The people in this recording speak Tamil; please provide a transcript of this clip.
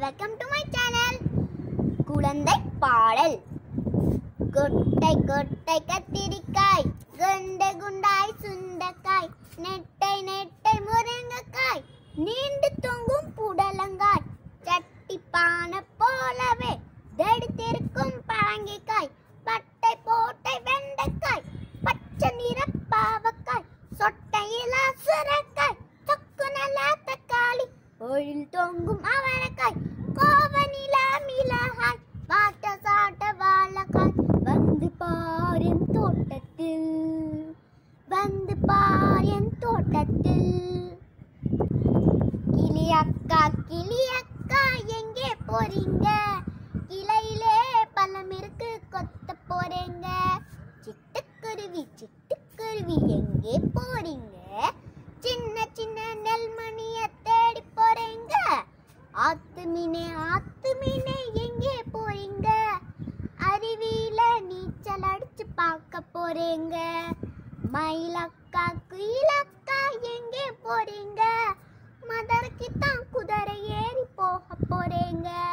வெல்கம் டு மை சேனல் குழந்தை பாடல் கொட்டை கொட்டை கத்திரிக்காய் குண்டு குண்டாய் சுண்டக்காய் நெட்டை நெட்டை முருங்கைக்காய் நீண்டு தொங்கும் புடலங்காய் சட்டி பானை போலவே தடித்திருக்கும் பரங்கிக்காய் பட்டை போட்டை வெண்டைக்காய் பச்சை நிற பாவக்காய் சொட்டையில சுரக்காய் தொக்கு நல்லா தக்காளி ஒழில் தொங்கும் அவரைக்காய் கோவனில மிளகாய் வாட்ட சாட்ட வாழைக்காய் வந்து பார் என் தோட்டத்தில் வந்து பார் என் தோட்டத்தில் கிளி அக்கா கிளி அக்கா எங்கே போறீங்க கிளையிலே பழம் இருக்கு கொத்த போறீங்க சிட்டுக்குருவி சிட்டுக்குருவி எங்கே போறீங்க சின்ன சின்ன நெல்மணிய தேடி போறீங்க ஆத்து மீனே ஆத்து மீனே எங்கே போறீங்க அருவியில நீச்சல் அடிச்சு பார்க்க போறீங்க மயிலக்கா குயிலக்கா எங்கே போறீங்க மதருக்கு தான் குதிரை ஏறி போக போறீங்க